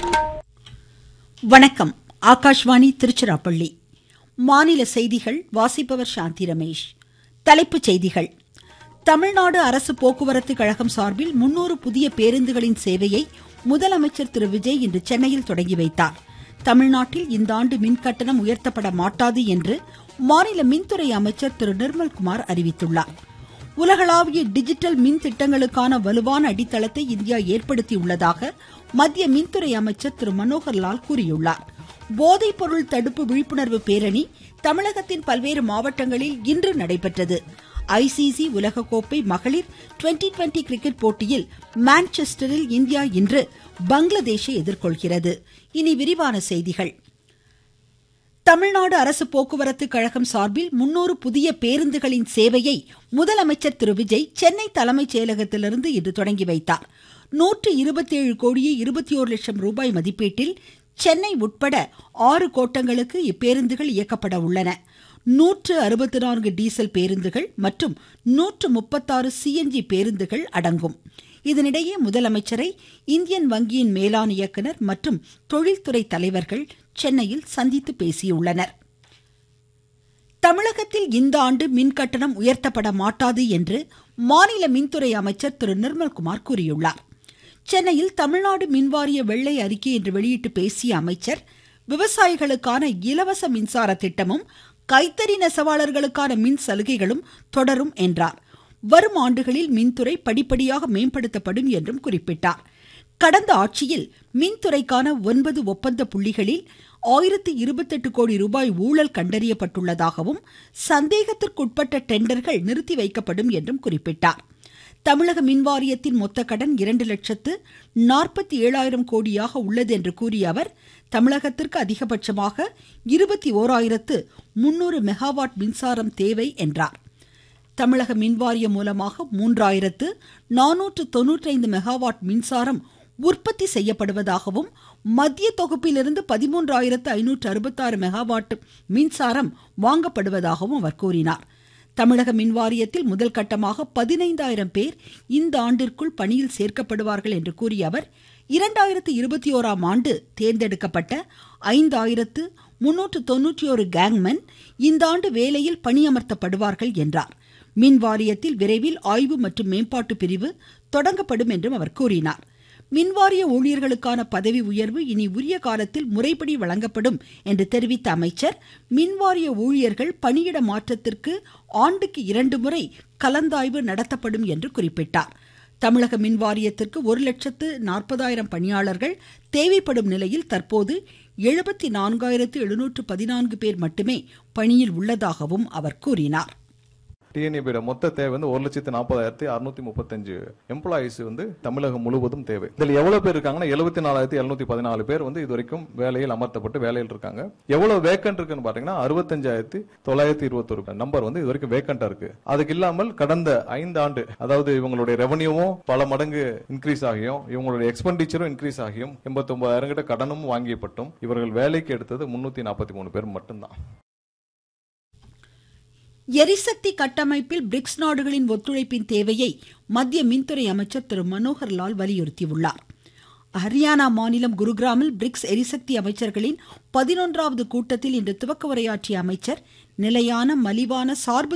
வணக்கம் ஆகாஷ்வாணி திருச்சிராப்பள்ளி மாநில செய்திகள் வாசிப்பவர் சாந்தி ரமேஷ் தலைப்புச் செய்திகள் தமிழ்நாடு அரசு போக்குவரத்து கழகம் சார்பில் முன்னூறு புதிய பேருந்துகளின் சேவையை முதலமைச்சர் திரு விஜய் இன்று சென்னையில் தொடங்கி வைத்தார் தமிழ்நாட்டில் இந்த ஆண்டு மின் கட்டணம் உயர்த்தப்பட மாட்டாது என்று மாநில மின்துறை அமைச்சர் திரு நிர்மல்குமார் அறிவித்துள்ளார் உலகளாவிய டிஜிட்டல் மின் திட்டங்களுக்கான வலுவான அடித்தளத்தை இந்தியா ஏற்படுத்தியுள்ளதாக மத்திய மின்துறை அமைச்சர் திரு மனோகர் லால் கூறியுள்ளார் போதைப் பொருள் தடுப்பு விழிப்புணர்வு பேரணி தமிழகத்தின் பல்வேறு மாவட்டங்களில் இன்று நடைபெற்றது ஐசிசி உலகக்கோப்பை மகளிர் டுவெண்டி டுவெண்டி கிரிக்கெட் போட்டியில் மான்செஸ்டரில் இந்தியா இன்று பங்களாதேஷை எதிர்கொள்கிறது இனி விரிவான செய்திகள் தமிழ்நாடு அரசு போக்குவரத்து கழகம் சார்பில் முன்னூறு புதிய பேருந்துகளின் சேவையை முதலமைச்சர் திரு விஜய் சென்னை தலைமைச் செயலகத்திலிருந்து இன்று தொடங்கி வைத்தார் நூற்று இருபத்தேழு கோடியே இருபத்தி ஓரு லட்சம் ரூபாய் மதிப்பீட்டில் சென்னை உட்பட ஆறு கோட்டங்களுக்கு இப்பேருந்துகள் இயக்கப்பட உள்ளன நூற்று அறுபத்தி நான்கு டீசல் பேருந்துகள் மற்றும் நூற்று முப்பத்தாறு சிஎன்ஜி பேருந்துகள் அடங்கும் இதனிடையே முதலமைச்சரை இந்தியன் வங்கியின் மேலாண் இயக்குனர் மற்றும் தொழில்துறை தலைவர்கள் சென்னையில் சந்தித்து பேசியுள்ளனர் தமிழகத்தில் இந்த ஆண்டு மின் கட்டணம் உயர்த்தப்பட மாட்டாது என்று மாநில மின்துறை அமைச்சர் திரு நிர்மல்குமார் கூறியுள்ளார் சென்னையில் தமிழ்நாடு மின்வாரிய வெள்ளை அறிக்கை என்று வெளியிட்டு பேசிய அமைச்சர் விவசாயிகளுக்கான இலவச மின்சார திட்டமும் கைத்தறி நெசவாளர்களுக்கான மின் சலுகைகளும் தொடரும் என்றார் வரும் ஆண்டுகளில் மின்துறை படிப்படியாக மேம்படுத்தப்படும் என்றும் குறிப்பிட்டார் கடந்த ஆட்சியில் மின்துறைக்கான ஒன்பது ஒப்பந்த புள்ளிகளில் ஆயிரத்தி இருபத்தெட்டு கோடி ரூபாய் ஊழல் கண்டறியப்பட்டுள்ளதாகவும் சந்தேகத்திற்குட்பட்ட டெண்டர்கள் நிறுத்தி வைக்கப்படும் என்றும் குறிப்பிட்டார் தமிழக மின்வாரியத்தின் மொத்த கடன் இரண்டு லட்சத்து நாற்பத்தி ஏழாயிரம் கோடியாக உள்ளது என்று கூறிய அவர் தமிழகத்திற்கு அதிகபட்சமாக இருபத்தி ஓராயிரத்து முன்னூறு மெகாவாட் மின்சாரம் தேவை என்றார் தமிழக மின்வாரியம் மூலமாக மூன்றாயிரத்து நானூற்று தொன்னூற்றி ஐந்து மெகாவாட் மின்சாரம் உற்பத்தி செய்யப்படுவதாகவும் மத்திய தொகுப்பிலிருந்து பதிமூன்றாயிரத்து ஐநூற்று அறுபத்தாறு மெகாவாட் மின்சாரம் வாங்கப்படுவதாகவும் அவர் கூறினார் தமிழக மின்வாரியத்தில் முதல் கட்டமாக பதினைந்தாயிரம் பேர் இந்த ஆண்டிற்குள் பணியில் சேர்க்கப்படுவார்கள் என்று கூறிய அவர் இரண்டாயிரத்து இருபத்தி ஓராம் ஆண்டு தேர்ந்தெடுக்கப்பட்ட ஐந்தாயிரத்து முன்னூற்று தொன்னூற்றி ஒரு கேங்மென் இந்த ஆண்டு வேலையில் பணியமர்த்தப்படுவார்கள் என்றார் மின் வாரியத்தில் விரைவில் ஆய்வு மற்றும் மேம்பாட்டு பிரிவு தொடங்கப்படும் என்றும் அவர் கூறினார் மின்வாரிய ஊழியர்களுக்கான பதவி உயர்வு இனி உரிய காலத்தில் முறைப்படி வழங்கப்படும் என்று தெரிவித்த அமைச்சர் மின்வாரிய ஊழியர்கள் பணியிட மாற்றத்திற்கு ஆண்டுக்கு இரண்டு முறை கலந்தாய்வு நடத்தப்படும் என்று குறிப்பிட்டார் தமிழக மின்வாரியத்திற்கு ஒரு லட்சத்து நாற்பதாயிரம் பணியாளர்கள் தேவைப்படும் நிலையில் தற்போது எழுபத்தி நான்காயிரத்து எழுநூற்று பதினான்கு பேர் மட்டுமே பணியில் உள்ளதாகவும் அவர் கூறினார் டிஎன்ஏபியோட மொத்த தேவை வந்து ஒரு லட்சத்தி நாற்பதாயிரத்தி அறுநூத்தி முப்பத்தஞ்சு எம்ப்ளாயிஸ் வந்து தமிழகம் முழுவதும் தேவை இதில் எவ்வளவு பேர் இருக்காங்கன்னா எழுபத்தி நாலாயிரத்தி எழுநூத்தி பதினாலு பேர் வந்து இது வரைக்கும் வேலையில் அமர்த்தப்பட்டு வேலையில் இருக்காங்க எவ்வளவு வேக்கன்ட் இருக்குன்னு பாத்தீங்கன்னா அறுபத்தஞ்சாயிரத்தி தொள்ளாயிரத்தி இருபத்தொரு நம்பர் வந்து இது வரைக்கும் வேக்கண்டா இருக்கு அதுக்கு இல்லாமல் கடந்த ஐந்து ஆண்டு அதாவது இவங்களுடைய ரெவன்யூவும் பல மடங்கு இன்க்ரீஸ் ஆகியும் இவங்களுடைய எக்ஸ்பெண்டிச்சரும் இன்க்ரீஸ் ஆகியும் எண்பத்தி ஒன்பதாயிரம் கிட்ட கடனும் வாங்கியப்பட்டும் இவர்கள் வேலைக்கு எடுத்தது முன்னூத்தி நாற்பத்தி மூணு பேர் மட்டும்தான் எரிசக்தி கட்டமைப்பில் பிரிக்ஸ் நாடுகளின் ஒத்துழைப்பின் தேவையை மத்திய மின்துறை அமைச்சர் திரு மனோகர் லால் வலியுறுத்தியுள்ளார் ஹரியானா மாநிலம் குருகிராமில் பிரிக்ஸ் எரிசக்தி அமைச்சர்களின் பதினொன்றாவது கூட்டத்தில் இன்று துவக்க உரையாற்றிய அமைச்சர் நிலையான மலிவான சார்பு